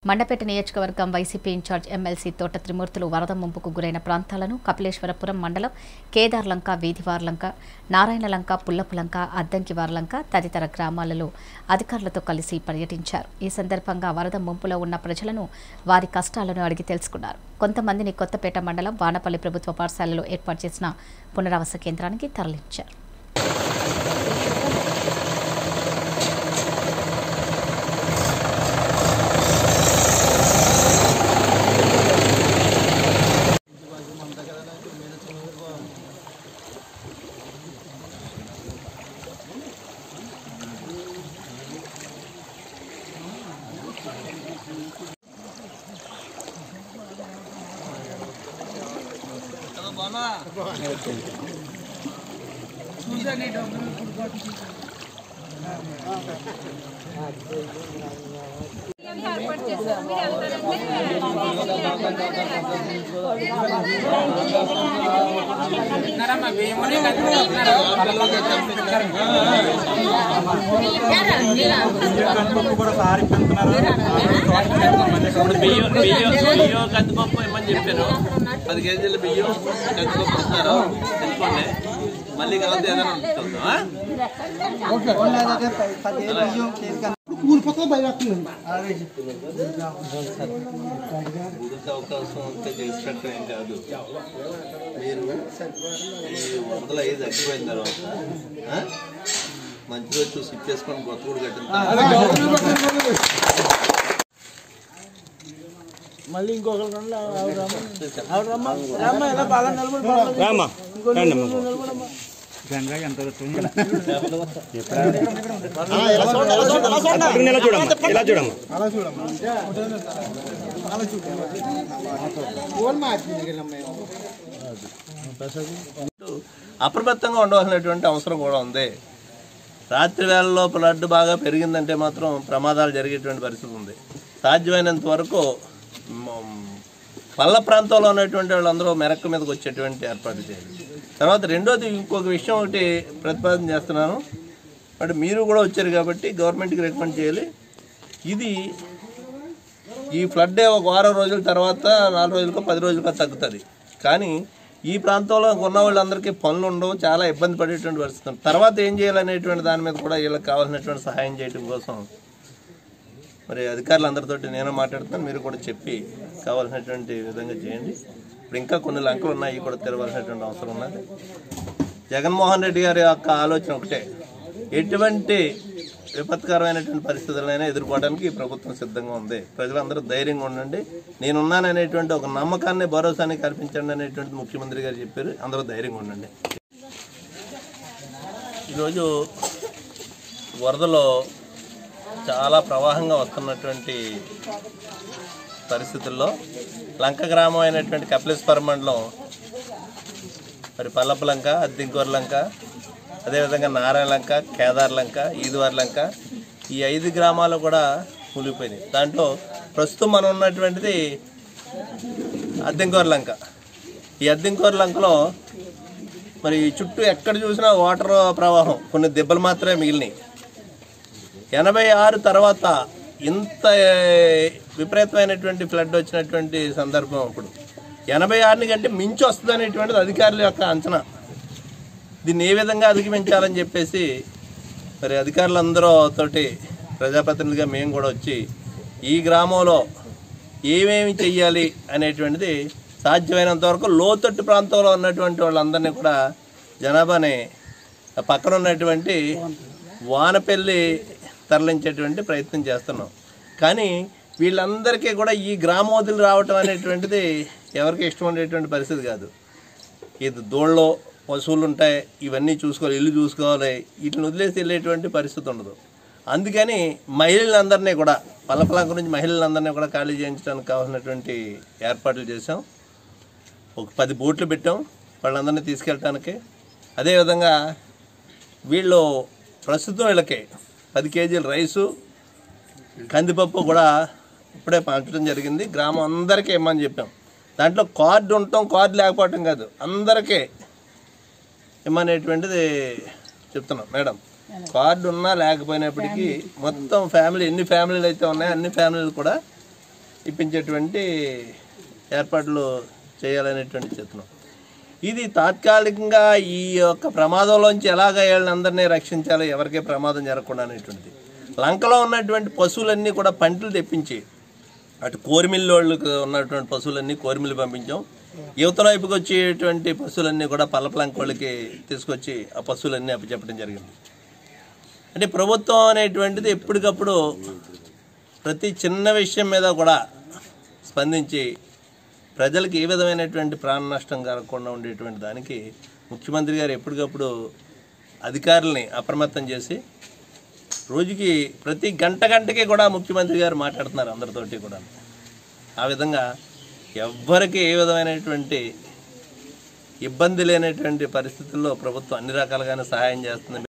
మండపేట నియోజకవర్గం YCP incharge MLC తోట త్రిమూర్తులు వరద ముంపుకు గురైన ప్రాంతాలను కపిలేశ్వరపురం మండలం కేదార్లంక వీధివార్లంక నారాయణలంక పుల్లపులంక అద్దంకివార్లంక తదితర గ్రామాలలో అధికారులతో కలిసి పర్యటించారు ఈ సందర్భంగా వరద ముంపులో ఉన్న ప్రజలను వారి కష్టాలను అడిగి తెలుసుకున్నారు కొంతమందిని కొత్తపేట మండలం వానపల్లి ప్రభుత్వ పాఠశాలలో ఏర్పాటు చేసిన పునరావాస కేంద్రానికి తరలించారు ఇప్పుడు బియ్యం బియ్యం బియ్యం కందిపప్పు ఇమ్మని చెప్పాను పది కేజీలు బియ్యం కందిపప్పు ఇస్తున్నారు తెచ్చుకోండి మళ్ళీ కలిసి ఏదైనా ఉంటుందా కూలిపోతే భయం వస్తుంది ఇదొక అవకాశం ఉంటే చేసి పెట్టడం ఏం కాదు మీరు ఈ వరదలు అయ్యి తగ్గిపోయిన తర్వాత ఆ? మంచి రోజు చూసి ఇచ్చేసుకొని బ్రతుకుడు కట్టిన తర్వాత మళ్ళీ ఇంకొకరు రండి, ఆవిడ రమ్మ. ఆవిడ రమ్మ. రమ్మ, ఇలా బాగా నిలబడి బాగా ఇంకో నిలబడి, నిలబడమ్మా. అప్రమత్తంగా ఉండవలసినటువంటి అవసరం కూడా ఉంది రాత్రి వేళల్లో ఫ్లడ్ బాగా పెరిగిందంటే మాత్రం ప్రమాదాలు జరిగేటువంటి పరిస్థితి ఉంది సాధ్యమైనంత వరకు మ్, పల్ల ప్రాంతంలో ఉన్నటువంటి వాళ్ళందరూ మెరక్క మీదకి వచ్చేటువంటి ఏర్పాటు చేయాలి తర్వాత రెండోది ఇంకొక విషయం ఒకటి ప్రతిపాదన చేస్తున్నాను అంటే మీరు కూడా వచ్చారు కాబట్టి గవర్నమెంట్కి రికమెండ్ చేయాలి ఇది ఈ ఫ్లడ్ ఒక వారం రోజుల తర్వాత నాలుగు రోజులకో పది రోజులకో తగ్గుతుంది కానీ ఈ ప్రాంతంలో ఉన్న వాళ్ళందరికీ పనులు ఉండవు చాలా ఇబ్బంది పడేటువంటి పరిస్థితి ఉంది. తర్వాత ఏం చేయాలనేటువంటి దాని మీద కూడా వీళ్ళకి కావాల్సినటువంటి సహాయం చేయడం కోసం మరి అధికారులందరితోటి నేను మాట్లాడుతాను మీరు కూడా చెప్పి కావాల్సినటువంటి విధంగా చేయండి ఇప్పుడు ఇంకా కొన్ని లంకలు ఉన్నాయి ఇవి కూడా తెరవలసినటువంటి అవసరం ఉన్నది జగన్మోహన్ రెడ్డి గారి యొక్క ఆలోచన ఒకటే ఎటువంటి విపత్కరమైనటువంటి పరిస్థితులైనా ఎదుర్కోవడానికి ఈ ప్రభుత్వం సిద్ధంగా ఉంది ప్రజలందరూ ధైర్యంగా ఉండండి నేనున్నాననేటువంటి ఒక నమ్మకాన్ని భరోసాని కల్పించండి అనేటువంటి ముఖ్యమంత్రి గారు చెప్పారు అందరూ ధైర్యంగా ఉండండి ఈరోజు వరదలో చాలా ప్రవాహంగా వస్తున్నటువంటి పరిస్థితుల్లో లంక గ్రామం అయినటువంటి కపిలేశ్వరం మండలం మరి పల్లపలంక అద్దింకూరలంక అదేవిధంగా నారాయణలంక కేదార్లంక ఈదువార్లంక ఈ ఐదు గ్రామాలు కూడా కూలిపోయినాయి దాంట్లో ప్రస్తుతం మనం ఉన్నటువంటిది అద్దెంకూరలంక ఈ అద్దెంకూరలంకలో మరి చుట్టూ ఎక్కడ చూసినా వాటర్ ప్రవాహం కొన్ని దెబ్బలు మాత్రమే మిగిలినాయి ఎనభై ఆరు తర్వాత ఇంత ఏ, విపరీతమైనటువంటి ఫ్లడ్ వచ్చినటువంటి సందర్భం అప్పుడు ఎనభై ఆరుని కంటే మించి వస్తుంది అనేటువంటిది అధికారుల యొక్క అంచనా దీన్ని ఏ విధంగా అధిగమించాలని చెప్పేసి మరి అధికారులందరూ తోటి ప్రజాప్రతినిధిగా మేము కూడా వచ్చి ఈ గ్రామంలో ఏమేమి చెయ్యాలి అనేటువంటిది సాధ్యమైనంత వరకు లోతట్టు ప్రాంతంలో ఉన్నటువంటి వాళ్ళందరినీ కూడా జనాభాని ఆ పక్కన ఉన్నటువంటి వానపెల్లి తరలించేటువంటి ప్రయత్నం చేస్తున్నాం కానీ వీళ్ళందరికీ కూడా ఈ గ్రామోదులు రావటం అనేటువంటిది ఎవరికి ఇష్టం ఉండేటువంటి పరిస్థితి కాదు ఇది దోళ్ళలో పశువులు ఉంటాయి ఇవన్నీ చూసుకోవాలి ఇల్లు చూసుకోవాలి వీటిని వదిలేసి వెళ్ళేటువంటి పరిస్థితి ఉండదు అందుకని మహిళలందరినీ కూడా పల్లపలంక నుంచి మహిళలందరినీ కూడా ఖాళీ చేయించడానికి కావాల్సినటువంటి ఏర్పాట్లు చేసాం ఒక పది బోట్లు పెట్టాం వాళ్ళందరినీ తీసుకెళ్ళటానికి అదేవిధంగా వీళ్ళు ప్రస్తుతం వీళ్ళకి పది కేజీల రైసు కందిపప్పు కూడా ఇప్పుడే పంచడం జరిగింది గ్రామం అందరికీ ఇమ్మని చెప్పాం దాంట్లో కార్డు ఉండటం కార్డు లేకపోవటం కాదు అందరికీ ఇమ్మనేటువంటిది చెప్తున్నాం మేడం కార్డు ఉన్నా లేకపోయినప్పటికీ మొత్తం ఫ్యామిలీ ఎన్ని ఫ్యామిలీలు అయితే ఉన్నాయో అన్ని ఫ్యామిలీలు కూడా ఇప్పించేటువంటి ఏర్పాట్లు చేయాలనేటువంటి చెప్తున్నాం ఇది తాత్కాలికంగా ఈ యొక్క ప్రమాదంలోంచి ఎలాగ వీళ్ళందరినీ రక్షించాలో ఎవరికే ప్రమాదం జరగకుండా అనేటువంటిది లంకలో ఉన్నటువంటి పశువులన్నీ కూడా పంటలు తెప్పించి అటు కోరిమిల్లోళ్ళకు ఉన్నటువంటి పశువులన్నీ కోరిమిల్లు పంపించాం యువతల వైపుకి వచ్చేటువంటి పశువులన్నీ కూడా పల్లపలంకోళ్ళకి తీసుకొచ్చి ఆ పశువులన్నీ అప్పచెప్పడం జరిగింది అంటే ప్రభుత్వం అనేటువంటిది ఎప్పటికప్పుడు ప్రతి చిన్న విషయం మీద కూడా స్పందించి ప్రజలకు ఏ విధమైనటువంటి ప్రాణ నష్టం కలగకుండా ఉండేటువంటి దానికి ముఖ్యమంత్రి గారు ఎప్పటికప్పుడు అధికారుల్ని అప్రమత్తం చేసి రోజుకి ప్రతి గంట గంటకి కూడా ముఖ్యమంత్రి గారు మాట్లాడుతున్నారు అందరితోటి కూడా ఆ విధంగా ఎవ్వరికి ఏ విధమైనటువంటి ఇబ్బంది లేనటువంటి పరిస్థితుల్లో ప్రభుత్వం అన్ని రకాలుగానే సహాయం చేస్తుంది